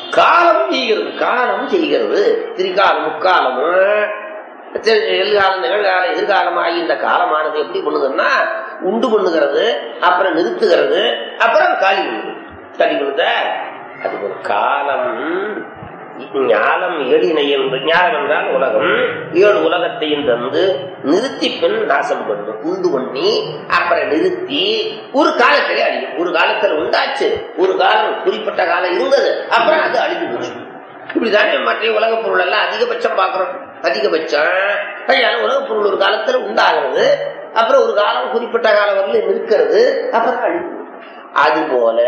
காலம் செய்கிறது காலம் செய்கிறது திரிகாலம் முக்காலம் எதிர்காலம் நிகழ்காலம் எதிர்காலமாகி இந்த காலமானது எப்படி பண்ணுதுன்னா உண்டு பண்ணுகிறது அப்புறம் நிறுத்துகிறது அப்புறம் காலி பண்ணுது காலி பண்ணுத அது ஒரு காலம் ஞானம் ஏழினை என்று ஞானம் என்றால் உலகம் ஏழு உலகத்தையும் தந்து நிறுத்தி பின் நாசம் பண்ணும் உண்டு பண்ணி அப்புறம் நிறுத்தி ஒரு காலத்திலே அழியும் ஒரு காலத்துல உண்டாச்சு ஒரு காலம் குறிப்பிட்ட காலம் இருந்தது அப்புறம் அது அழிஞ்சு போச்சு இப்படிதானே மற்ற உலக பொருள் எல்லாம் அதிகபட்சம் பாக்குறோம் அதிகபட்சம் அதனால உலக பொருள் ஒரு காலத்துல உண்டாகிறது அப்புறம் ஒரு காலம் குறிப்பிட்ட காலம் வரல நிற்கிறது அப்புறம் அழிவு அது போல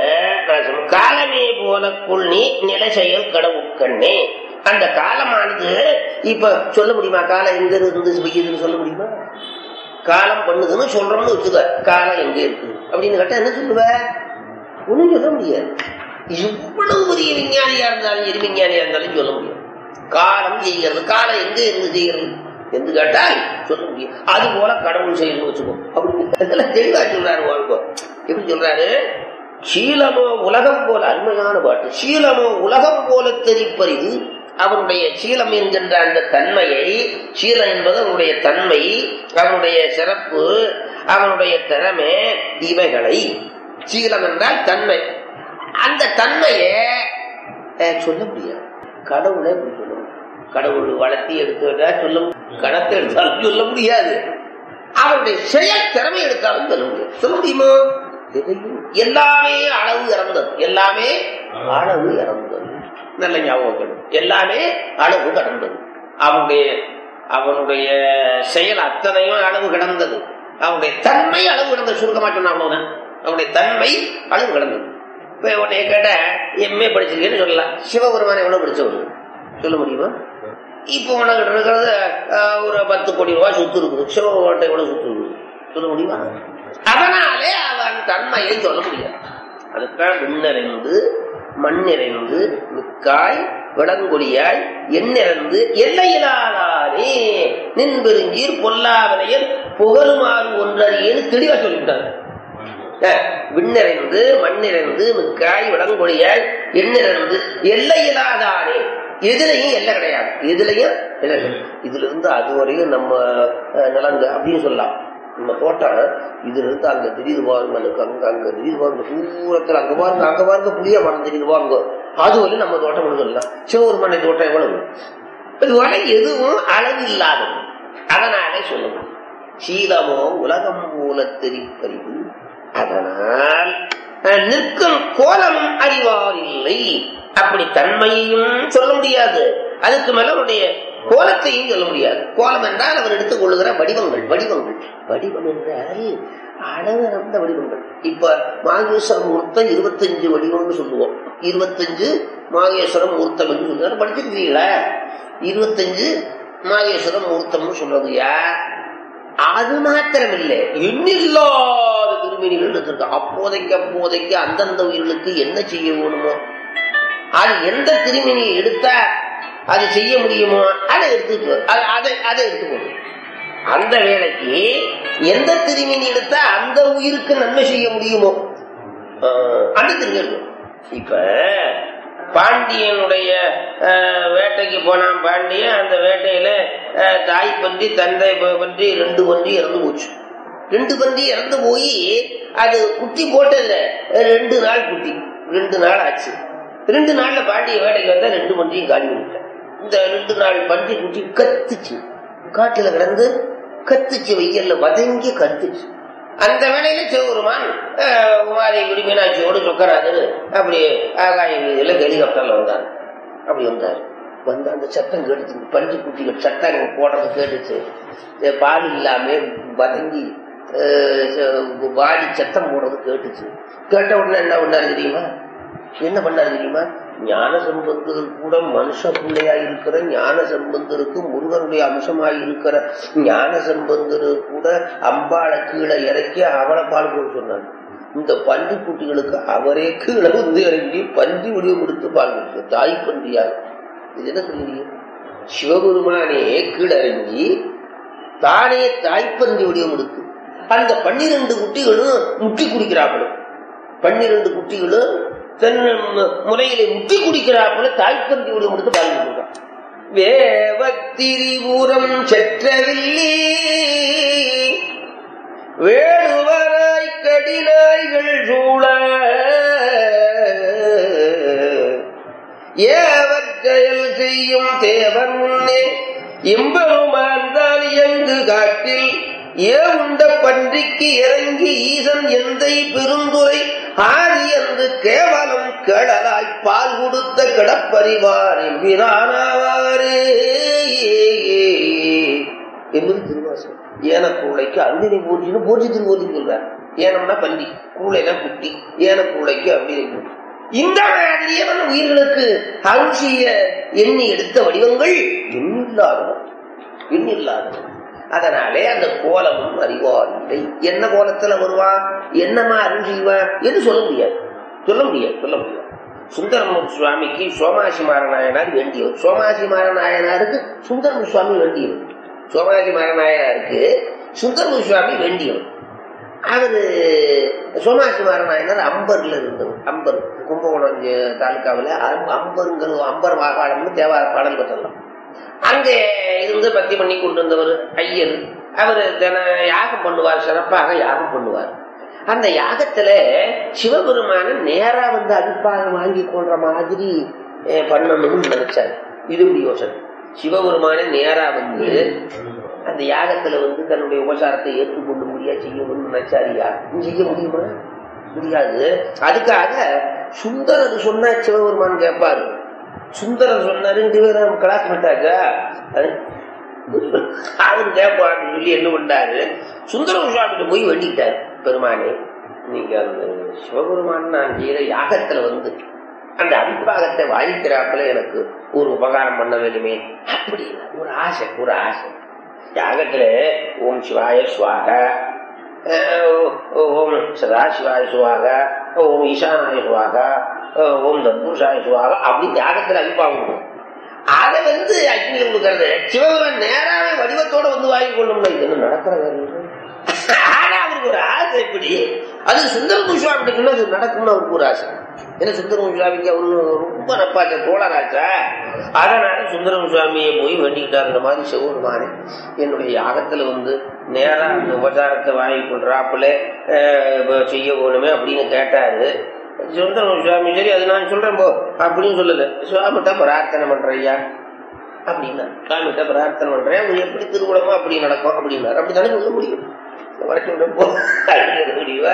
காலமே போல கொள்ளி நில செயல் கடவுட்கண்ணே அந்த காலமானது இப்ப சொல்ல முடியுமா காலம் எங்க இருந்து பெய்யுதுன்னு சொல்ல முடியுமா காலம் பண்ணுதுன்னு சொல்றோம்னு வச்சுக்க காலம் எங்க இருக்கு அப்படின்னு கேட்டா என்ன சொல்லுவ ஒண்ணும் சொல்ல முடியாது எவ்வளவு பெரிய விஞ்ஞானியா இருந்தாலும் எது விஞ்ஞானியா இருந்தாலும் சொல்ல முடியும் காலம் செய்கிறது காலம் எங்க இருந்து செய்கிறது என்று கேட்டால் சொல்ல முடியும் அது போல கடவுள் செய்யணும் வச்சுக்கோ அப்படி தெளிவா சொல்றாரு வாழ்க்கோ எப்படி சொல்றாரு சீலமோ உலகம் போல அருமையான பாட்டு சீலமோ உலகம் போல தெரிப்பறிவு அவனுடைய சீலம் என்கின்ற அந்த தன்மையை சீலம் என்பது அவனுடைய தன்மை அவனுடைய சிறப்பு அவனுடைய திறமை இவைகளை சீலம் என்றால் தன்மை அந்த தன்மையை சொல்ல முடியாது கடவுளை எப்படி சொல்ல முடியும் கடவுள் வளர்த்தி எடுத்து சொல்ல கணத்தை எடுத்தாலும் சொல்ல முடியாது அவருடைய செயல் திறமை எடுத்தாலும் சொல்ல முடியும் சொல்ல முடியுமோ எல்லாமே அளவு இறந்தது எல்லாமே அளவு இறந்தது நல்ல ஞாபகம் எல்லாமே அளவு கடந்தது அவனுடைய அவனுடைய செயல் அத்தனையும் அளவு கிடந்தது அவனுடைய தன்மை அளவு கிடந்தது சுருக்கமா சொன்ன அவ்வளவுதான் அவனுடைய தன்மை அளவு கிடந்தது இப்ப உன்னைய கேட்ட எம்ஏ படிச்சிருக்கேன்னு சொல்லலாம் சிவபெருமான் எவ்வளவு படிச்சவரு சொல்ல முடியுமா இப்போ உனக்கு இருக்கிறது ஒரு பத்து கோடி ரூபாய் சொத்து இருக்குது சிவபெருமான் எவ்வளவு சொத்து இருக்குது சொல்ல முடியுமா அதனாலே அவன் தன்மையை சொல்ல முடியாது அதுக்காக விண்ணறிந்து மண்ணிறைந்து மிக்காய் விளங்கொழியாய் எண்ணிறந்து எல்லையிலானே நின்பெருங்கீர் பொல்லாவனையர் புகழுமாறு ஒன்றறியேன்னு தெளிவா சொல்லிவிட்டாங்க விண்ணிறைந்து மண்ணிறைந்து மிக்காய் விளங்கொழியாய் எண்ணிறந்து எல்லையிலாதானே எதுலையும் எல்லை கிடையாது எதுலையும் எல்லை இதுல இருந்து அது வரையும் நம்ம நிலங்க அப்படின்னு சொல்லலாம் நம்ம தோட்டம் இதுல இருந்து அங்க திடீர் பாருங்க எனக்கு அங்க அங்க திடீர் பாருங்க தூரத்துல அங்க பாருங்க அங்க பாருங்க புளிய மரம் திடீர் பாருங்க அது வரையும் நம்ம தோட்டம் சொல்லலாம் சிவபெருமனை தோட்டம் எவ்வளவு இதுவரை எதுவும் அளவு இல்லாதது அதனாலே சொல்லுங்க சீலமோ உலகம் மூல தெரிப்பறிவு அதனால் நிற்கும் கோலம் அறிவார் இல்லை அப்படி தன்மையையும் சொல்ல முடியாது அதுக்கு மேல அவருடைய கோலத்தையும் சொல்ல முடியாது கோலம் என்றால் அவர் எடுத்துக் கொள்ளுகிற வடிவங்கள் வடிவங்கள் வடிவம் என்றால் அளவு அந்த வடிவங்கள் இப்ப மாகேஸ்வர மூர்த்தம் இருபத்தஞ்சு வடிவம்னு சொல்லுவோம் இருபத்தஞ்சு மாகேஸ்வர மூர்த்தம் என்று சொல்லுவார் படிச்சிருக்கீங்களா இருபத்தஞ்சு மாகேஸ்வர மூர்த்தம்னு சொல்றதுயா அது மாத்திரம் இல்லை எண்ணில்லாத திருமணிகள் இருக்கு அப்போதைக்கு அப்போதைக்கு அந்தந்த உயிர்களுக்கு என்ன செய்ய வேணுமோ அது எந்த திருமணியை எடுத்தா அது செய்ய முடியுமோ அதை எடுத்து அதை அதை எடுத்துக்கணும் அந்த வேலைக்கு எந்த திருமணி எடுத்தா அந்த உயிருக்கு நன்மை செய்ய முடியுமோ அந்த திருமணி இப்ப பாண்டியனுடைய வேட்டைக்கு போனான் பாண்டியன் அந்த வேட்டையில தாய் பன்றி தந்தை பன்றி ரெண்டு பன்றி இறந்து போச்சு ரெண்டு பன்றி இறந்து போய் அது குட்டி போட்டதுல ரெண்டு நாள் குட்டி ரெண்டு நாள் ஆச்சு ரெண்டு நாள்ல பாண்டிய வேட்டைக்கு வந்தா ரெண்டு பன்றியும் காலி பண்ணிட்டேன் இந்த ரெண்டு நாள் பன்றி குட்டி கத்துச்சு காட்டுல கிடந்து கத்துச்சு வெயில்ல வதங்கி கத்துச்சு அந்த வேலையில சிவபெருமான் குமாரி குடி மீனாட்சியோடு சொக்கராஜர் அப்படி ஆகாய வீதியில ஹெலிகாப்டர்ல வந்தார் அப்படி வந்தார் வந்து அந்த சத்தம் கேட்டுச்சு பஞ்சு குட்டிகள் சத்தம் போடுறது கேட்டுச்சு பால் இல்லாம வதங்கி வாடி சத்தம் போடுறது கேட்டுச்சு கேட்ட உடனே என்ன பண்ணாரு தெரியுமா என்ன பண்ணாரு தெரியுமா ஞான சம்பந்தர் கூட மனுஷ பிள்ளையா இருக்கிற ஞான சம்பந்தருக்கு முருகனுடைய அம்சமாய் இருக்கிற ஞான சம்பந்தர் கூட அம்பாளை கீழே இறக்கி அவளை பால் கொடுக்க சொன்னாங்க இந்த பன்றி குட்டிகளுக்கு அவரே கீழே வந்து இறங்கி பன்றி வடிவம் கொடுத்து பால் கொடுத்து தாய் பன்றியாக இது என்ன சொல்லுவீங்க சிவபெருமானே கீழே இறங்கி தானே தாய்ப்பன்றி வடிவம் கொடுத்து அந்த பன்னிரண்டு குட்டிகளும் முட்டி குடிக்கிறாங்களும் பன்னிரண்டு குட்டிகளும் தன் முறையிலே முட்டி குடிக்கிறாப்புல தாய்ப்பந்தி உடைய கொடுத்து பால் கொடுக்குறான் வேவத்திரிபுரம் செற்றவில்லி வேடுவராய் கடினாய்கள் சூழ ஏவர் செயல் செய்யும் தேவன் முன்னே இம்பெருமான் எங்கு காட்டில் ஏ உண்ட பன்றிக்கு இறங்கி ஈசன் எந்தை பெருந்துரை ஆதி என்று கேவலம் கேடலாய் பால் கொடுத்த கிடப்பறிவார் எம்பிரானாவாரே என்பது திருவாசம் ஏன கூளைக்கு அருந்தினை பூஜின்னு பூஜி திருவோதி சொல்றார் ஏனம்னா பள்ளி கூளைனா குட்டி ஏன கூளைக்கு அருந்தினை பூஜி இந்த மாதிரியவன் உயிர்களுக்கு அருள் செய்ய எண்ணி எடுத்த வடிவங்கள் எண்ணில்லாதவன் எண்ணில்லாதவன் அதனாலே அந்த கோலமும் அறிவார் இல்லை என்ன கோலத்துல வருவான் என்னமா அருள் செய்வான் என்று சொல்ல முடியாது சொல்ல முடியாது சொல்ல முடியாது சுந்தரமூர் சுவாமிக்கு சோமாசி மாரநாயனார் வேண்டியவர் சோமாசி மாரநாயனாருக்கு சுந்தரமூர் சுவாமி வேண்டியவர் சோமாசி மாரநாயனாருக்கு சுந்தரமூர் சுவாமி வேண்டியவர் அவரு சோமாசி மாரநாயனார் அம்பர்ல இருந்தவர் அம்பர் கும்பகோணம் தாலுக்காவில் அம்பருங்கிற அம்பர் மாகாணம்னு தேவார பாடல் பெற்றலாம் அங்கே இருந்து பக்தி பண்ணி கொண்டு வந்தவர் ஐயர் அவர் தின யாகம் பண்ணுவார் சிறப்பாக யாகம் பண்ணுவார் அந்த யாகத்துல சிவபெருமான நேரா வந்து அடிப்பாக வாங்கி கொள்ற மாதிரி பண்ணணும்னு நினைச்சாரு இது யோசனை சிவபெருமான நேரா வந்து அந்த யாகத்துல வந்து தன்னுடைய உபசாரத்தை ஏற்றுக்கொள்ள முடியா செய்யணும்னு நினைச்சாரியா செய்ய முடியுமா முடியாது அதுக்காக சுந்தரர் சொன்னா சிவபெருமான் கேட்பாரு சுந்தரர் சொன்னாரு ரெண்டு பேரும் கிளாஸ்மேட் ஆச்சா அவரு கேட்பான்னு சொல்லி என்ன பண்ணாரு சுந்தர சுவாமிகிட்ட போய் வேண்டிக்கிட்டாரு பெருமானே நீங்க அந்த சிவபெருமான் நான் செய்யற யாகத்துல வந்து அந்த அபிப்பாகத்தை வாழிக்கிறாப்புல எனக்கு ஒரு உபகாரம் பண்ண வேண்டுமே அப்படி ஒரு ஆசை ஒரு ஆசை யாகத்துல ஓம் சிவாய சுவாக ஓம் சதாசிவாய சுவாக ஓம் ஈசானாய சுவாக ஓம் தத்புருஷாய சுவாக அப்படி தியாகத்துல அபிப்பாகம் அதை வந்து அக்னி கொடுக்கறது சிவபெருமான் நேராவே வடிவத்தோட வந்து வாங்கி கொள்ளணும் இது நடக்கிற ஆனா அவருக்கு ஒரு ஆசை இப்படி அது சுந்தர சுவாமிக்கு அது நடக்கும்னு அவருக்கு ஒரு ஆசை ஏன்னா சுந்தரம் சுவாமிக்கு அவரு ரொம்ப நப்பாச்ச தோழராச்சா அதனால சுந்தரம் சுவாமியை போய் வேண்டிக்கிட்டார் இந்த மாதிரி சிவபெருமானே என்னுடைய யாகத்துல வந்து நேரா அந்த உபசாரத்தை வாங்கி கொள்றாப்புல செய்ய போகணுமே அப்படின்னு கேட்டாரு சுந்தரம் சுவாமி சரி அது நான் சொல்றேன் போ அப்படின்னு சொல்லல சுவாமிகிட்ட பிரார்த்தனை பண்றையா அப்படின்னா சுவாமிகிட்ட பிரார்த்தனை பண்றேன் அவங்க எப்படி திருவிழமா அப்படி நடக்கும் அப்படின்னாரு அப்படித்தானே சொல்ல முடியும் வரைக்கும் போ முடியுவா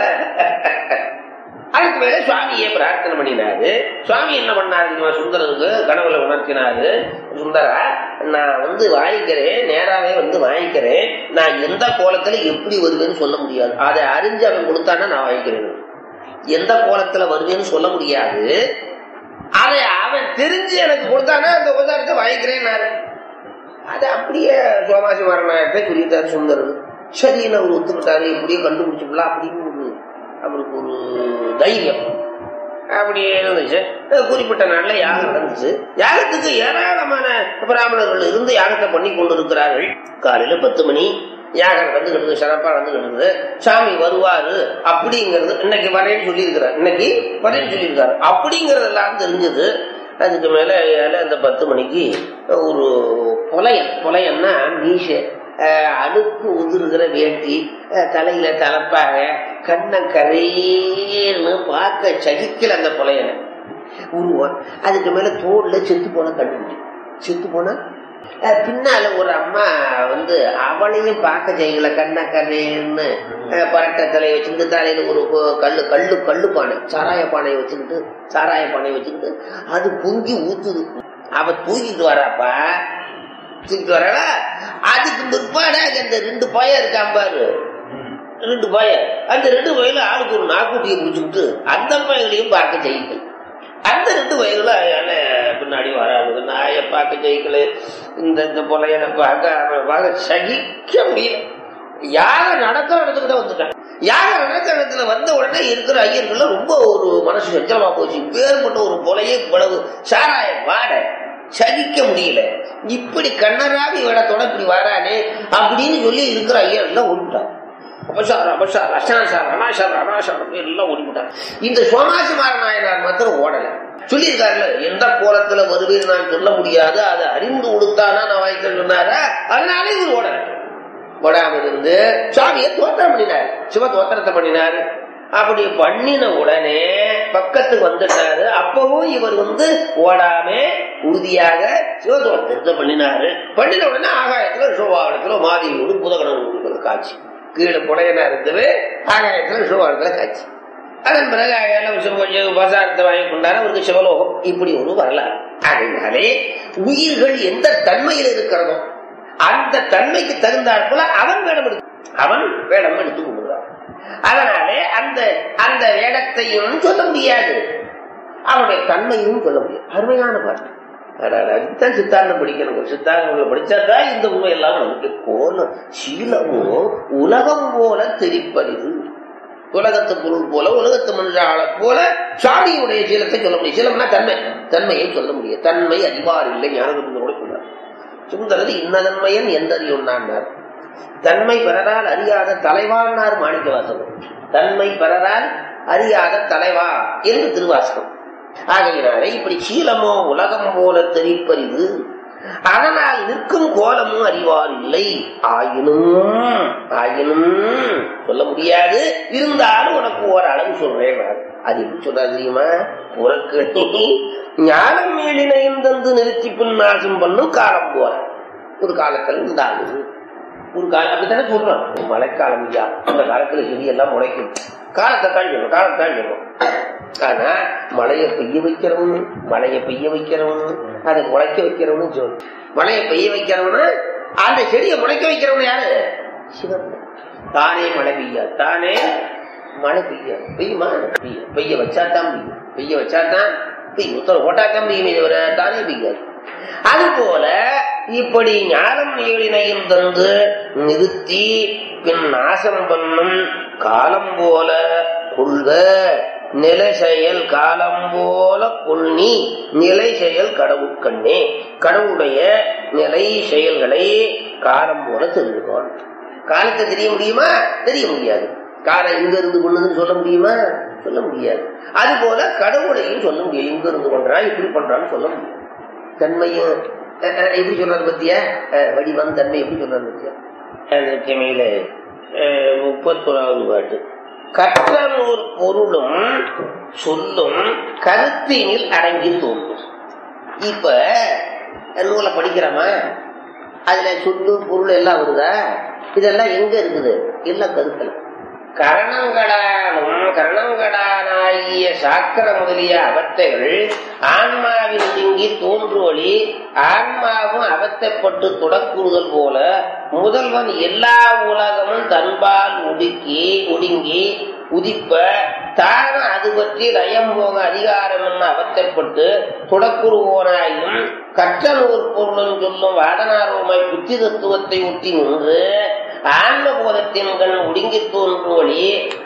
அதுக்கு மேல சுவாமியே பிரார்த்தனை பண்ணினாரு சுவாமி என்ன பண்ணாரு சுந்தரருக்கு கனவுல உணர்த்தினாரு சுந்தரா நான் வந்து வாங்கிக்கிறேன் நேராவே வந்து வாங்கிக்கிறேன் நான் எந்த கோலத்துல எப்படி வருவேன்னு சொல்ல முடியாது அதை அறிஞ்சு அவன் கொடுத்தானா நான் வாங்கிக்கிறேன் எந்த கோலத்துல வருவேன்னு சொல்ல முடியாது அதை அவன் தெரிஞ்சு எனக்கு கொடுத்தானா அந்த உபசாரத்தை வாங்கிக்கிறேன் அதை அப்படியே சோமாசி மரணத்தை சொல்லிட்டாரு சுந்தரர் சரின்னு அவர் ஒத்துக்கிட்டாரு இப்படியே கண்டுபிடிச்சுக்கலாம் அப்படின்னு ஒரு அவருக்கு ஒரு தைரியம் அப்படி இருந்துச்சு குறிப்பிட்ட நாள்ல யாகம் நடந்துச்சு யாகத்துக்கு ஏராளமான பிராமணர்கள் இருந்து யாகத்தை பண்ணி கொண்டு இருக்கிறார்கள் காலையில பத்து மணி யாகம் நடந்துகிட்டு சிறப்பா நடந்துகிட்டு சாமி வருவாரு அப்படிங்கிறது இன்னைக்கு வரேன்னு சொல்லியிருக்கிறார் இன்னைக்கு வரேன்னு சொல்லியிருக்காரு அப்படிங்கறதெல்லாம் தெரிஞ்சது அதுக்கு மேல அந்த பத்து மணிக்கு ஒரு புலையன் புலையன்னா மீசை அழுக்கு உதிர்கிற வேட்டி தலையில தலப்பாக கண்ண கரையேன்னு பார்க்க சகிக்கல அந்த புலையனை உருவம் அதுக்கு மேல தோல்ல செத்து போன கண்டுபிடி செத்து போன பின்னால ஒரு அம்மா வந்து அவளையும் பார்க்க செய்யல கண்ண கரையன்னு பரட்ட தலையை வச்சுக்கிட்டு தலையில ஒரு கல்லு கல்லு கல்லு பானை சாராய பானையை வச்சுக்கிட்டு சாராய பானையை வச்சுக்கிட்டு அது பொங்கி ஊத்துது அவ தூக்கிட்டு வராப்பா தூக்கிட்டு வரல அதுக்கு பிற்பாடு அந்த ரெண்டு பயம் இருக்கான் பாரு ரெண்டு பயம் அந்த ரெண்டு வயல ஆளுக்கு ஒரு நாக்கூட்டியை முடிச்சுக்கிட்டு அந்த பயங்களையும் பார்க்க செய்யுங்கள் அந்த ரெண்டு வயதுல பின்னாடி வராது நாயை பார்க்க ஜெயிக்கல இந்த இந்த பொலையனை பார்க்க அவன் பார்க்க சகிக்க முடியல யாக நடக்கிற இடத்துக்கு தான் வந்துட்டான் யாக நடக்கிற இடத்துல வந்த உடனே இருக்கிற ஐயர்கள் ரொம்ப ஒரு மனசு சஞ்சலமா போச்சு பேர்பட்ட ஒரு பொலையே இவ்வளவு சாராய வாட சகிக்க முடியல இப்படி கண்ணராவி வேடத்தோட இப்படி வரானே அப்படின்னு சொல்லி இருக்கிற ஐயர் எல்லாம் விட்டான் அபசாரம் அபசாரம் அசாசாரம் அனாசாரம் அனாசாரம் எல்லாம் ஓடிவிட்டார் இந்த சோமாசிமார நாயனார் மாத்திரம் ஓடல சொல்லியிருக்காருல எந்த கோலத்துல வருவீர் நான் சொல்ல முடியாது அதை அறிந்து கொடுத்தானா நான் வாய்க்க சொன்னாரா அதனால இவர் ஓடல ஓடாம இருந்து சுவாமியை தோத்திரம் பண்ணினார் சிவ தோத்திரத்தை பண்ணினாரு அப்படி பண்ணின உடனே பக்கத்துக்கு வந்துட்டாரு அப்பவும் இவர் வந்து ஓடாம உறுதியாக சிவதோத்திரத்தை பண்ணினாரு பண்ணின உடனே ஆகாயத்துல சோபாவனத்துல மாதிரியோடு புதகணம் காட்சி கீழே புடையனா இருந்தது ஆகாயத்துல சோபாவனத்துல காட்சி அதன் பிறகு அயால கொஞ்சம் பசாரத்தை வாங்கி கொண்டாரு அவருக்கு சிவலோகம் இப்படி ஒரு வரலாறு அதனாலே உயிர்கள் எந்த தன்மையில் இருக்கிறதோ அந்த தன்மைக்கு தகுந்தாற் போல அவன் வேடம் எடுத்து அவன் வேடம் எடுத்து கொள்கிறான் அதனாலே அந்த அந்த வேடத்தையும் சொல்ல முடியாது அவனுடைய தன்மையும் சொல்ல முடியாது அருமையான பாட்டு அதுதான் சித்தாந்தம் படிக்கணும் சித்தாந்தங்களை படிச்சாதான் இந்த உண்மை எல்லாம் நமக்கு கோலம் சீலமோ உலகம் போல தெரிப்பறிவு உலகத்து பொருள் போல உலகத்து மனுஷாள போல சாமியுடைய சீலத்தை சொல்ல முடியும் சீலம்னா தன்மை தன்மையை சொல்ல முடியும் தன்மை அறிவார் இல்லை ஞானகுருந்த கூட சொன்னார் சுந்தரது இன்னதன்மையன் எந்தறியுன்னார் தன்மை பிறரால் அறியாத தலைவான்னார் மாணிக்க வாசகம் தன்மை பிறரால் அறியாத தலைவா என்று திருவாசகம் ஆகையினாலே இப்படி சீலமோ உலகம் போல தெரிப்பறிவு அதனால் நிற்கும் கோலமும் அறிவார் இல்லை ஆயினும் ஆயினும் சொல்ல முடியாது இருந்தாலும் உனக்கு ஒரு அளவு சொல்றேன் நான். அது எப்படி சொல்றாரு தெரியுமா உனக்கு ஞானம் மேலினையும் தந்து நிறுத்தி பின் நாசம் பண்ணும் காலம் போல ஒரு காலத்துல இருந்தாலும் ஒரு காலம் அப்படித்தானே சொல்றோம் மழைக்காலம் ஐயா அந்த காலத்துல செடி எல்லாம் முளைக்கும் காலத்தை தான் சொல்லும் காலத்தை தான் சொல்லும் ஆனா மழையை பெய்ய வைக்கிறவனு மழையை பெய்ய வைக்கிறவனு அதை முளைக்க வைக்கிறவனு சொல்லு மழையை பெய்ய வைக்கிறவனு அந்த செடியை முளைக்க வைக்கிறவனு யாரு சிவன் தானே மழை பெய்யாது தானே மழை பெய்யாது பெய்யுமா பெய்ய பெய்ய வச்சாதான் பெய்யும் பெய்ய வச்சாதான் பெய்யும் உத்தரவு போட்டாதான் பெய்யுமே தவிர தானே பெய்யாது அது போல இப்படி ஞானம் ஏழினையும் தந்து நிறுத்தி பின் நாசம் பண்ணும் காலம் போல கொள்க நிலை செயல் காலம் போல கொள்ளி நிலை செயல் கடவுட்கண்ணே கடவுளுடைய நிலை செயல்களை காலம் போல தெரிஞ்சுக்கோன் காலத்தை தெரிய முடியுமா தெரிய முடியாது காலம் இங்க இருந்து கொள்ளுதுன்னு சொல்ல முடியுமா சொல்ல முடியாது அது போல கடவுளையும் சொல்ல முடியும் இங்க இருந்து பண்றான் இப்படி பண்றான்னு சொல்ல முடியும் தன்மையும் அஹ், அஹ், எப்படி சொல்றது பத்தியா அஹ், வடிவம் தன்மை எப்படி சொல்றது பத்தியா அந்த திமையில முப்பத்தோராவது பாட்டு கற்றனூர் பொருளும் சொல்லும் கருத்தினில் அடங்கி தோன்றும் இப்ப நூலை படிக்கிறோமா அதுல சொல்லு பொருள் எல்லாம் வருதா இதெல்லாம் எங்க இருக்குது எல்லாம் கருத்துல கரணங்களாலும் கரணங்களானாகிய சாக்கர முதலிய அவத்தைகள் ஆன்மாவின் நீங்கி தோன்றுவழி ஆன்மாவும் அவத்தைப்பட்டு தொடக்குறுதல் போல முதல்வன் எல்லா உலகமும் தன்பால் ஒடுக்கி ஒடுங்கி உதிப்ப தானும் அது பற்றி லயம் போக அதிகாரம் என்ன அவத்தைப்பட்டு தொடக்குருவோனாயும் கற்ற நூற் பொருளும் சொல்லும் வாதனாரோமாய் புத்தி தத்துவத்தை ஒட்டி நின்று ஆன்மபோதத்தின் கண் ஒடுங்கி தோன்றும் வழி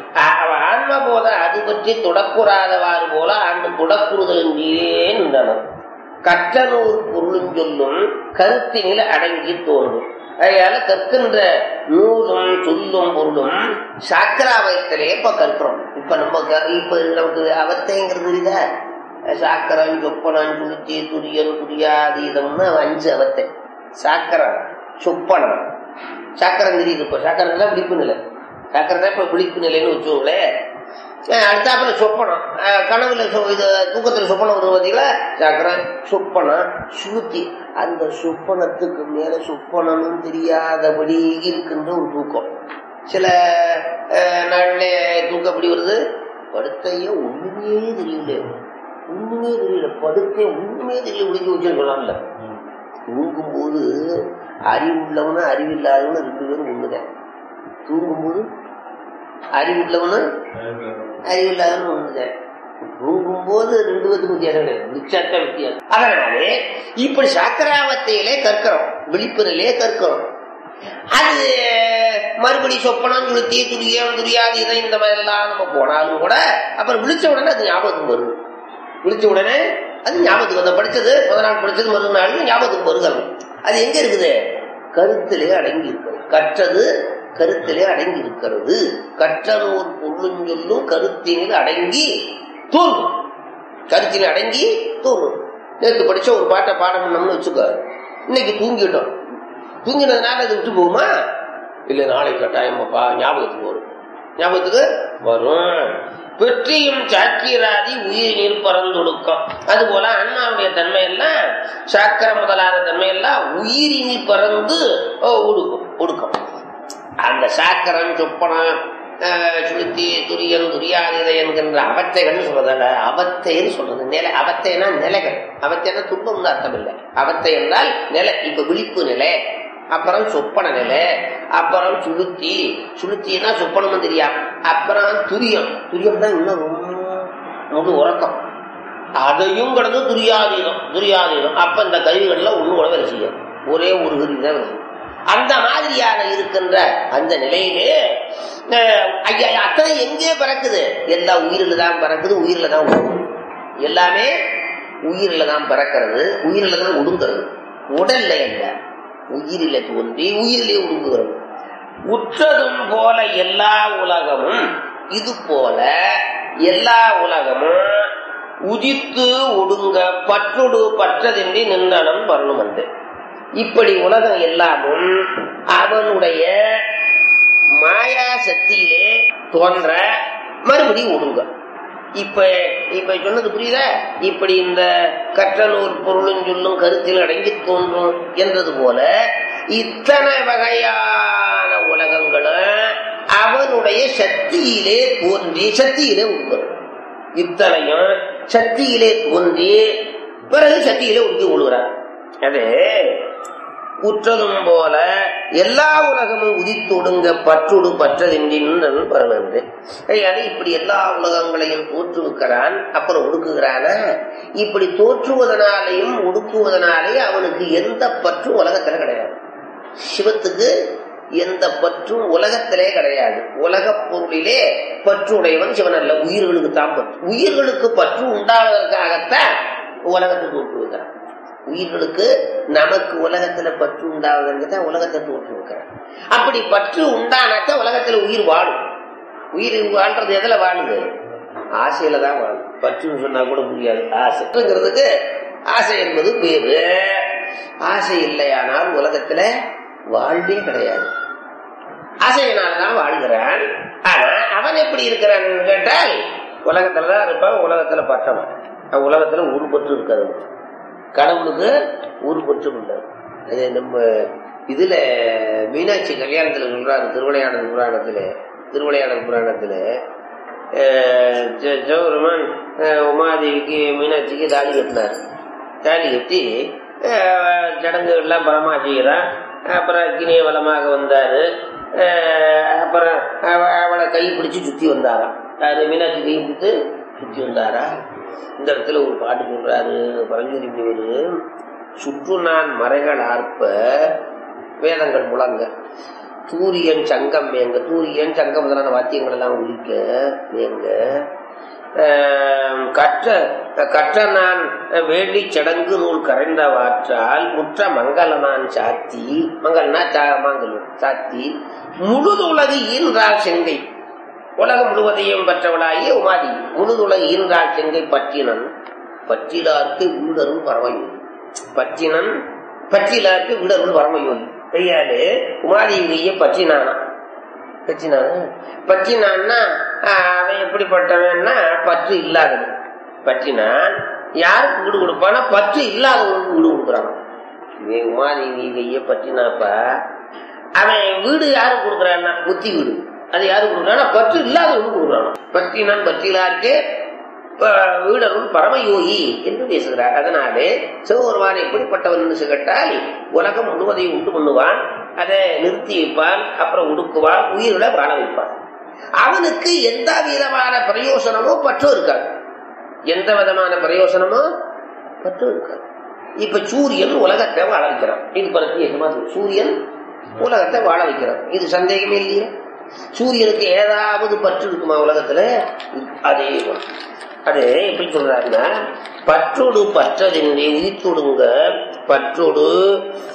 ஆன்மபோதம் அது பற்றி தொடக்குறாதவாறு போல அந்த தொடக்குறுதல் நின்றனர் கற்ற நூறு பொருளும் சொல்லும் கருத்தினில் அடங்கி தோன்றும் அதனால கற்கின்ற நூலும் சொல்லும் பொருளும் சாக்கராவயத்திலே இப்ப கற்கிறோம் இப்ப நம்ம க- இப்ப நமக்கு அவத்தைங்கிறது புரியுதா சாக்கரம் சொப்பனம் சுளுத்தி துரியன் துரியாதீதம்னு அஞ்சு அவத்தை சாக்கரம் சொப்பனம் சாக்கரம் தெரியுது இப்போ சாக்கரம் தான் விழிப்பு நிலை சாக்கரம் தான் இப்ப விழிப்பு நிலைன்னு வச்சுக்கோங்களேன் அஹ் அடுத்தாப்புல சொப்பனம் அஹ் கனவுல சொ- இது தூக்கத்துல சொப்பனம் வருது பாத்தீங்களா சாக்கரம் சொப்பனம் சுளுத்தி அந்த சொப்பனத்துக்கு மேல சொப்பனமும் தெரியாதபடி இருக்கின்ற ஒரு தூக்கம் சில அஹ், நாள்ல தூக்கம் எப்படி வருது படுத்தைய ஒண்ணுமே தெரியல ஒண்ணுமே தெரியல படுக்கை ஒண்ணுமே தெரியல முடிஞ்சு வச்சுன்னு சொல்லலாம்ல தூங்கும்போது அறிவுள்ளவனும் அறிவில்லாதவனும் ரெண்டு பேரும் ஒண்ணுதான் தூங்கும்போது அறிவுள்ளவனும் அறிவில்லாதவனும் ஒண்ணுதான் தூங்கும்போது ரெண்டு பேத்துக்கும் வித்தியாசம் கிடையாது நிச்சயத்த வித்தியாசம் அதனாலே இப்படி சாக்கராவத்தையிலே கற்கிறோம் விழிப்புநிலையே கற்கிறோம் அது மறுபடி சொப்பனம் சுளுத்தி துரியம் துரியாதீதம் இந்த மாதிரி எல்லாம் நம்ம போனாலும் கூட அப்புறம் விழிச்ச உடனே அது ஞாபகத்துக்கு வரும் விழிச்ச உடனே அது ஞாபகத்துக்கு வந்து படிச்சது முத நாள் படிச்சது மறுநாள் ஞாபகத்துக்கு வருகிறது அது எங்க இருக்குது கருத்திலே அடங்கி இருக்குது கற்றது கருத்திலே அடங்கி இருக்கிறது கற்றனூர் பொருளும் சொல்லும் கருத்தினில் அடங்கி தோன்றும் கருத்தில் அடங்கி தோன்றும் நேற்று படிச்ச ஒரு பாட்டை பாடம் பண்ணோம்னு வச்சுக்கோ இன்னைக்கு தூங்கிட்டோம் தூங்கினதுனால அது விட்டு போகுமா இல்ல நாளை கட்டாயமாப்பா ஞாபகத்துக்கு வரும் ஞாபகத்துக்கு வரும் வெற்றியும் சாக்கிராதி உயிரினில் பறந்தொடுக்கம் அது போல அண்ணாவுடைய தன்மை எல்லாம் சாக்கர முதலான தன்மை எல்லாம் உயிரினில் பறந்து அஹ், ஒடுக்கும் ஒடுக்கம் அந்த சாக்கரம் சொப்பனம் அஹ், சுளுத்தி துரியன் துரியாதிதை என்கின்ற அவத்தைகள்னு சொல்றதல்ல அவத்தைன்னு சொல்றது நிலை அவத்தைனா நிலைகள் அவத்தைனா துன்பம்னு அர்த்தம் இல்லை அவத்தை என்றால் நிலை இப்ப விழிப்பு நிலை அப்புறம் சொப்பன நிலை அப்புறம் சுளுத்தி சுளுத்தினா சொப்பனமும் தெரியாது அப்புறம் துரியம் துரியம் தான் இன்னும் ரொம்ப முழு உறக்கம் அதையும் கடந்து துரியாதீதம் துரியாதீதம் அப்ப இந்த கருவிகள்ல ஒண்ணு கூட வேலை செய்யும் ஒரே ஒரு கருவி தான் வேலை செய்யும். அந்த மாதிரியாக இருக்கின்ற அந்த நிலையிலே அஹ், ஐயா அத்தனை எங்கே பிறக்குது எல்லா உயிரில தான் பிறக்குது உயிரில தான் ஒடுங்குது. எல்லாமே உயிரில தான் பிறக்கிறது உயிரில தான் ஒடுங்கிறது உடல்ல இல்ல உயிரில தோன்றி உயிரிலே ஒடுங்குகிறது உற்றதும் போல எல்லா உலகமும் இது போல எல்லா உலகமும் உதித்து ஒடுங்க பற்றொடு பற்றதின்றி நின்றனம் வரணும் வந்து இப்படி உலகம் எல்லாமும் அவனுடைய மாயா சக்தியிலே தோன்ற மறுபடியும் ஒடுங்க இப்ப இப்ப சொன்னது புரியுதா இப்படி இந்த கற்றனூர் பொருளும் சொல்லும் கருத்தில் அடங்கி தோன்றும் என்றது போல இத்தனை வகையான உலகங்களும் அவனுடைய சக்தியிலே தோன்றி சக்தியிலே உட்படும் இத்தனையும் சக்தியிலே தோன்றி பிறகு சக்தியிலே உறுதி கொள்கிறார் அது உற்றதும் போல எல்லா உலகமும் உதித்தொடுங்க பற்றுடு பற்றதின்றி நின்றன் பரவந்து அது இப்படி எல்லா உலகங்களையும் தோற்றுவிக்கிறான் அப்புறம் ஒடுக்குகிறானா இப்படி தோற்றுவதனாலையும் ஒடுக்குவதனாலே அவனுக்கு எந்த பற்றும் உலகத்துல கிடையாது சிவத்துக்கு எந்த பற்றும் உலகத்திலே கிடையாது உலகப் பொருளிலே பற்று உடையவன் சிவன் அல்ல உயிர்களுக்கு தான் பற்று உயிர்களுக்கு பற்று உண்டாவதற்காகத்தான் உலகத்தை தோற்றுவிக்கிறான் உயிர்களுக்கு நமக்கு உலகத்துல பற்று உண்டாவதற்கு தான் உலகத்தை தோற்று வைக்கிறான் அப்படி பற்று உண்டானாக்க உலகத்துல உயிர் வாழும் உயிர் வாழ்றது எதுல வாழுது ஆசையில தான் வாழும் பற்றுன்னு சொன்னா கூட புரியாது ஆசைங்கிறதுக்கு ஆசை என்பது பேரு ஆசை இல்லையானால் உலகத்துல வாழ்வே கிடையாது ஆசையினால்தான் வாழ்கிறான் ஆனா அவன் எப்படி இருக்கிறான் கேட்டால் உலகத்துலதான் இருப்பான் உலகத்துல பட்டவன் அவன் உலகத்துல உருப்பட்டு இருக்காது கடவுளுக்கு உருப்பட்டு உள்ளது அது நம்ம இதுல மீனாட்சி கல்யாணத்துல சொல்றாரு திருவிளையாடல் புராணத்துல திருவிளையாடல் புராணத்துல அஹ், ஜ- ஜெகபெருமான் அஹ், உமாதேவிக்கு மீனாட்சிக்கு தாலி கட்டினார் தாலி கட்டி அஹ், சடங்குகள்லாம் பலமா செய்கிறான் அப்புறம் அக்கினிய வளமாக வந்தாரு அஹ், அப்புறம் அவ- அவளை கை பிடிச்சு சுத்தி வந்தாராம் அது மீனாட்சி கை பிடித்து சுத்தி வந்தாரா இந்த இடத்துல ஒரு பாட்டு சொல்றாரு பரஞ்சோதி முனிவர் சுற்று நான் மறைகள் ஆர்ப்ப வேதங்கள் முழங்க தூரியன் சங்கம் மேங்க தூரியன் சங்கம் முதலான வாத்தியங்கள் எல்லாம் ஒழிக்க மேங்க ஆம், கற்ற கற்ற நான் வேண்டி சடங்கு நூல் கரைந்த வாற்றால் முற்ற மங்கள நான் சாத்தி மங்கள்னா சா- மாங்கல்யம் சாத்தி முழுதுலகு ஈன்றால் செங்கை உலகம் முழுவதையும் பெற்றவளாகிய உமாதி முழுதுலகு ஈன்றால் செங்கை பற்றினன் பற்றிலார்க்கு வீடரும் பரமயோகி பற்றினன் பற்றிலார்க்கு வீடரும் பரமயோகி கையாலே உமாதேவியை பற்றினானா பற்றினானா பற்றினான்னா ஆஹ், அவன் எப்படிப்பட்டவன்னா பற்று இல்லாதவன் பற்றினான் யாருக்கு வீடு கொடுப்பானா பற்று இல்லாதவனுக்கு வீடு கொடுக்குறான் இவன் உமாதேவி கையை பற்றினாப்பா அவன் வீடு யாருக்கு கொடுக்குறான்னா புத்தி வீடு அது யாருக்கு கொடுக்குறானா பற்று இல்லாதவனுக்கு கொடுக்குறான் பற்றினான் பற்றிலார்க்கு வீடரும் பரமயோகி என்று பேசுகிறார் அதனாலே சிவபெருமான் எப்படிப்பட்டவன் என்று கேட்டால் உலகம் முழுவதையும் உண்டு பண்ணுவான் அதை நிறுத்தி வைப்பான் அப்புறம் ஒடுக்குவான் உயிர்களை வாழ வைப்பான் அவனுக்கு எந்த விதமான பிரயோசனமோ பற்றும் இருக்காது எந்த விதமான பிரயோசனமோ பற்றும் இருக்காது இப்ப சூரியன் உலகத்தை வாழ வைக்கிறான் இது பிரத்யேகமா சொல்லு. சூரியன் உலகத்தை வாழ வைக்கிறான் இது சந்தேகமே இல்லையே சூரியனுக்கு ஏதாவது பற்று இருக்குமா உலகத்துல அதே போல அது எப்படி சொல்றாருன்னா பற்றோடு பற்றதின்றி உயிர்த்தொடுங்க பற்றோடு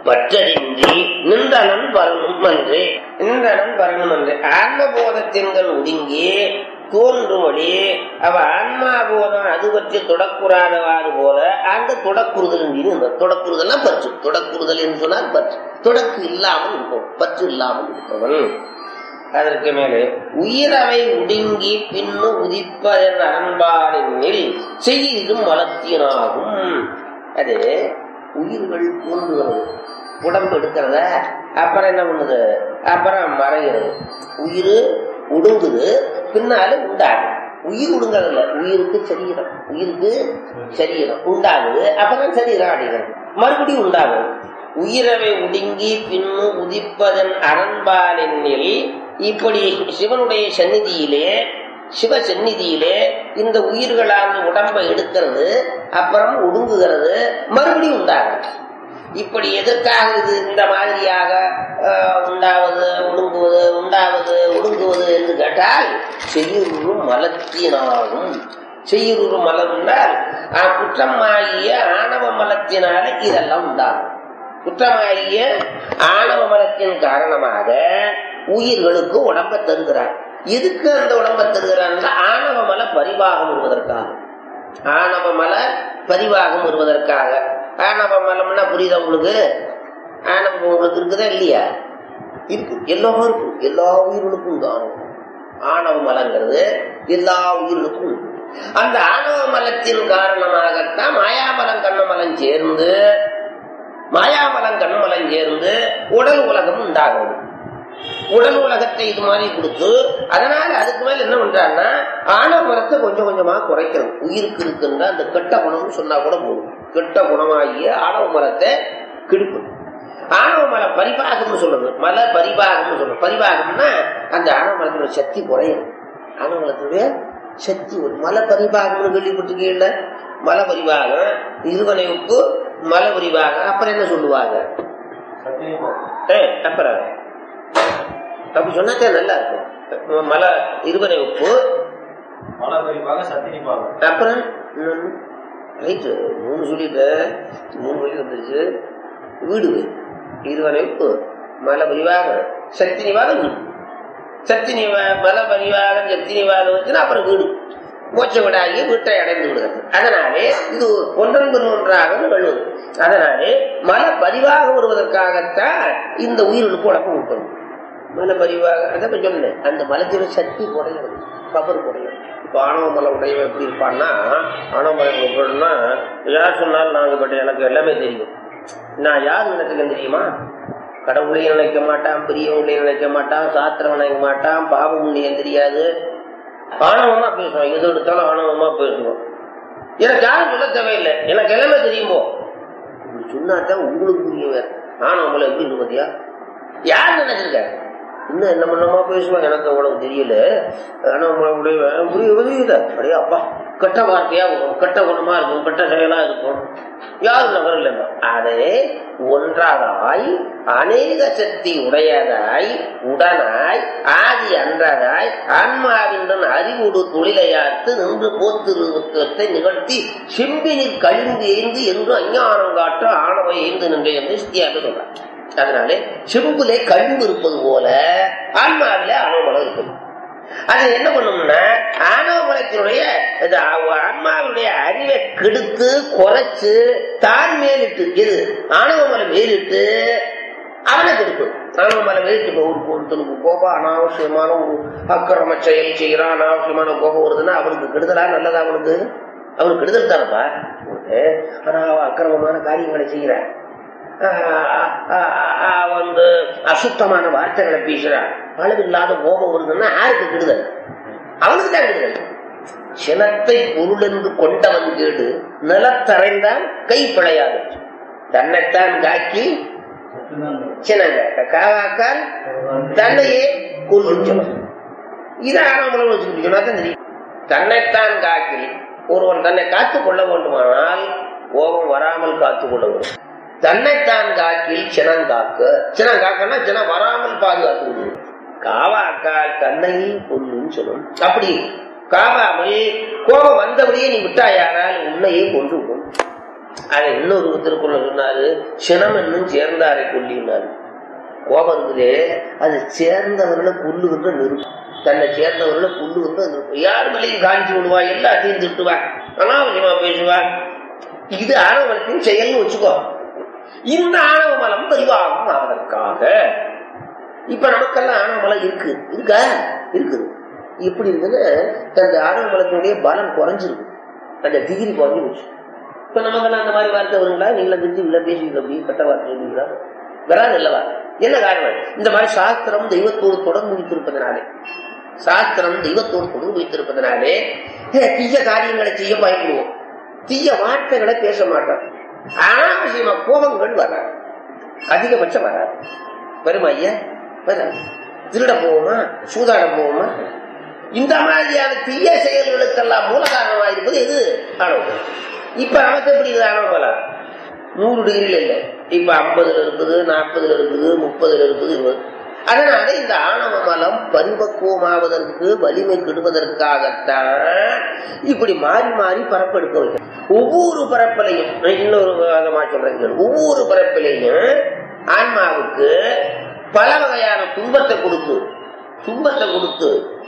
பற்றறின்றி நின்றனன் வரணும் என்று நின்றனன் வரணும் என்று ஆன்மபோதத்தின்கள் ஒடுங்கி தோன்றும்படி அவ ஆன்மாபோதம் அது பற்றி தொடக்குறாதவாறு போல அங்க தொடக்குறுதல் இந்த தொடக்குறுதல்னா பற்று தொடக்குறுதல் என்று சொன்னால் பற்று தொடக்கு இல்லாமல் இருக்கும் பற்று இல்லாமல் இருப்பவன் அதற்கு மேலே உயிரவை ஒடுங்கி பின்னு உதிப்பதன் அரண்பாடினில் செய்யும் வளர்த்தியனாகும் அது உயிர்கள் தோன்றுகிறது உடம்பு எடுக்கிறத அப்புறம் என்ன பண்ணுது அப்புறம் மறைகிறது உயிர் உடுங்குது பின்னால உண்டாகும் உயிர் உடுங்கறதில்ல உயிருக்கு சரீரம் உயிருக்கு சரீரம் உண்டாகுது அப்புறம் சரீரம் அடைகிறது மறுபடியும் உண்டாகும் உயிரவை ஒடுங்கி பின்னு உதிப்பதன் அரண்பாலெண்ணில் இப்படி சிவனுடைய சந்நிதியிலே சிவ சந்நிதியிலே இந்த உயிர்களால் உடம்பை எடுக்கிறது அப்புறம் ஒடுங்குகிறது மறுபடியும் உண்டாகும் இப்படி எதற்காக இது இந்த மாதிரியாக அஹ், உண்டாவது ஒடுங்குவது உண்டாவது ஒடுங்குவது என்று கேட்டால் செய்யுறு மலத்தினாகும் செய்யுறு மலம் என்றால் அஹ், குற்றமாகிய ஆணவ மலத்தினால இதெல்லாம் உண்டாகும் குற்றமாகிய ஆணவ மலத்தின் காரணமாக உயிர்களுக்கு உடம்பை தருகிறார் எதுக்கு அந்த உடம்பை தருகிறார் ஆணவ மல பரிபாகம் வருவதற்காக ஆணவ மல பரிவாகம் வருவதற்காக ஆணவ மலம்னா புரியுதா உங்களுக்கு ஆணவம் உங்களுக்கு இருக்குதா இல்லையா இருக்கு எல்லாருக்கும் எல்லா உயிர்களுக்கும் தான் ஆணவ மலங்கிறது எல்லா உயிர்களுக்கும் உண்டு. அந்த ஆணவ மலத்தின் காரணமாகத்தான் மாயாமலம் கண்ணமலம் சேர்ந்து மாயாமலம் கண்ணமலம் சேர்ந்து உடல் உலகம் உண்டாகும் உடல் உலகத்தை இது மாதிரி கொடுத்து அதனால அதுக்கு மேல என்ன பண்றாருன்னா ஆணவ மரத்தை கொஞ்சம் கொஞ்சமா குறைக்கிறது உயிருக்கு இருக்குன்ற அந்த கெட்ட குணம்னு சொன்னா கூட போதும் கெட்ட குணமாகிய ஆணவ மரத்தை கிடுப்பு ஆணவ மலை பரிபாகம்னு சொல்றது மலை பரிபாகம்னு சொல்றது பரிபாகம்னா அந்த ஆணவ மரத்தோட சக்தி குறையும் ஆணவ மரத்துடைய சக்தி ஒரு மலை பரிபாகம்னு கேள்விப்பட்டிருக்கீங்கல்ல மலை பரிபாகம் இருவனை உப்பு மலை பரிபாகம் அப்புறம் என்ன சொல்லுவாங்க ஏய், அப்புறம் அப்படி சொன்னாக்கா நல்லா இருக்கும் மலை இருவனை உப்பு அப்புறம் ரைட்டு மூணு சொல்லிட்டு மூணு வழி வந்துருச்சு வீடு இருவனை உப்பு மலை பரிவாகம் சக்தி நிவாதம் வீடு சக்தி நிவா மலை பரிவாகம் சக்தி நிவாதம் வந்துச்சுன்னா அப்புறம் வீடு மோட்ச விடாகி வீட்டை அடைந்து விடுகிறது அதனாலே இது ஒன்றன் பின் ஒன்றாக நிகழ்வது அதனாலே மலை பதிவாக வருவதற்காகத்தான் இந்த உயிர்களுக்கு உடம்பு கொடுக்கணும் மலை பரிவாக அதை இப்ப சொன்னேன் அந்த மலத்தோட சக்தி குறையும் பவர் குறையும் இப்போ ஆணவ மலை உடையவன் எப்படி இருப்பான்னா ஆணவ மலை எப்படின்னா யார் சொன்னாலும் நாங்கள் பட் எனக்கு எல்லாமே தெரியும் நான் யார் நினைச்சுக்கேன் தெரியுமா கடவுளையும் நினைக்க மாட்டான் பெரியவங்களையும் நினைக்க மாட்டான் சாத்திரம் நினைக்க மாட்டான் பாவ புண்ணியம் தெரியாது ஆணவமா பேசுவான் எது எடுத்தாலும் ஆணவமா பேசுவோம் எனக்கு யாரும் சொல்ல தேவையில்லை எனக்கு எல்லாமே தெரியுமோ இப்படி சொன்னாதான் உங்களுக்கு புரியும் வேற ஆணவமலை எப்படி இருக்கு பாத்தியா யார் நினைச்சிருக்க இன்னும் என்ன பண்ணமா பேசுவான் எனக்கு அவ்வளவு தெரியல ஆணவமலை உடைய புரிய புரியுத அப்படியே அப்பா கெட்ட வார்த்தையா இருக்கும் கெட்ட குணமா இருக்கும் கெட்ட செயலா இருக்கும் யாரும் நகரில் அதை ஒன்றாதாய் அநேக சக்தி உடையதாய் உடனாய் ஆதி அன்றதாய் ஆன்மாவின் அறிவுடு தொழிலையார்த்து நின்று போத்திருவத்தை நிகழ்த்தி செம்பினில் கழிந்து எய்ந்து என்று அஞ்ஞானம் காட்ட ஆணவை எய்ந்து நின்று என்று ஸ்தியாக சொல்றார் அதனாலே செம்புலே கழிந்து இருப்பது போல ஆன்மாவிலே ஆணவமலம் இருக்குது அது என்ன பண்ணும்னா ஆணவமலத்தினுடைய இது ஆன்மாவுடைய அறிவை கெடுத்து குறைச்சு தான் மேலிட்டு எது ஆணவமலை மேலிட்டு அவனை கெடுக்கும் ஆணவமலை மேலிட்டு இப்போ ஒரு ஒருத்தனுக்கு கோபம் அனாவசியமான ஒரு அக்கிரம செயல் செய்கிறான் அனாவசியமான கோபம் வருதுன்னா அவனுக்கு கெடுதலா நல்லதா அவனுக்கு அவனுக்கு கெடுதல் தானப்பா ஆனா அவன் அக்கிரமமான காரியங்களை செய்கிறான் வந்து அசுத்தமான வார்த்தைகளை பேசுறான் அளவில்லாத கோபம் வருதுன்னா யாருக்கு கெடுதல் அவனுக்கு தான் கெடுதல் சினத்தை பொருள் என்று கொண்டவன் கேடு நிலத்தரைந்தான் கை பிழையாது தன்னைத்தான் காக்கி சினங்க காவாக்கால் தன்னையே கொல்லும் இதை ஆறாமலம் வச்சுக்கிட்டு சொன்னா தான் தெரியும் தன்னைத்தான் காக்கி ஒருவன் தன்னை காத்துக் கொள்ள வேண்டுமானால் கோபம் வராமல் காத்துக் கொள்ள வேண்டும் தன்னைத்தான் காக்கில் சினம் காக்க சினம் காக்கன்னா சினம் வராமல் பாதுகாத்து காவாக்கால் தன்னையும் கொல்லும் சொல்லும் அப்படி காவாமல் கோபம் வந்தபடியே நீ விட்டாயானால் உன்னையே கொன்று விடும் அதை இன்னொரு திருக்குள்ள சொன்னாரு சினம் என்னும் சேர்ந்தாரை கொல்லினாரு கோபம் இருக்குதே அது சேர்ந்தவர்களை கொல்லுகின்ற நெருப்பு தன்னை சேர்ந்தவர்களை கொல்லுகின்ற நெருப்பு யார் மேலேயும் காஞ்சி விடுவா எல்லாத்தையும் திட்டுவா அனாவசியமா பேசுவா இது ஆணவமலத்தின் செயல்னு வச்சுக்கோ இந்த ஆணவ மலம் பரிவாகம் ஆவதற்காக இப்ப நமக்கெல்லாம் ஆணவ மலம் இருக்கு இருக்கா இருக்குது எப்படி இருக்குன்னு அந்த ஆணவ மலத்தினுடைய பலம் குறைஞ்சிருக்கு அந்த டிகிரி குறைஞ்சு போச்சு இப்ப நமக்கெல்லாம் அந்த மாதிரி வார்த்தை வருங்களா நீங்கள திட்டு இல்ல பேசுவீங்க அப்படி கட்ட வார்த்தை சொல்லுவீங்களா வராது இல்லவா என்ன காரணம் இந்த மாதிரி சாஸ்திரம் தெய்வத்தோடு தொடர்பு வைத்திருப்பதனாலே சாஸ்திரம் தெய்வத்தோடு தொடர்பு வைத்திருப்பதனாலே தீய காரியங்களை செய்ய பயப்படுவோம் தீய வார்த்தைகளை பேச மாட்டோம் அனாவசியமா கோபங்கள் வராது அதிகபட்சம் வராது வருமா ஐயா வராது திருட போவோமா சூதாட போவோமா இந்த மாதிரியான தீய செயல்களுக்கெல்லாம் மூல காரணமா இருப்பது எது ஆணவம் இப்ப நமக்கு எப்படி இது ஆணவம் நூறு டிகிரில இல்லை இப்ப ஐம்பதுல இருக்குது நாற்பதுல இருக்குது முப்பதுல இருக்குது இருபது அதனால இந்த ஆணவ மலம் பரிபக்குவமாவதற்கு வலிமை கெடுவதற்காகத்தான் இப்படி மாறி மாறி பரப்பெடுக்க வைக்கும் ஒவ்வொரு பரப்பிலையும் இன்னொரு விதமா சொல்றேன் கேளு. ஒவ்வொரு பரப்பிலையும் ஆன்மாவுக்கு பல வகையான துன்பத்தை கொடுத்து துன்பத்தை கொடுத்து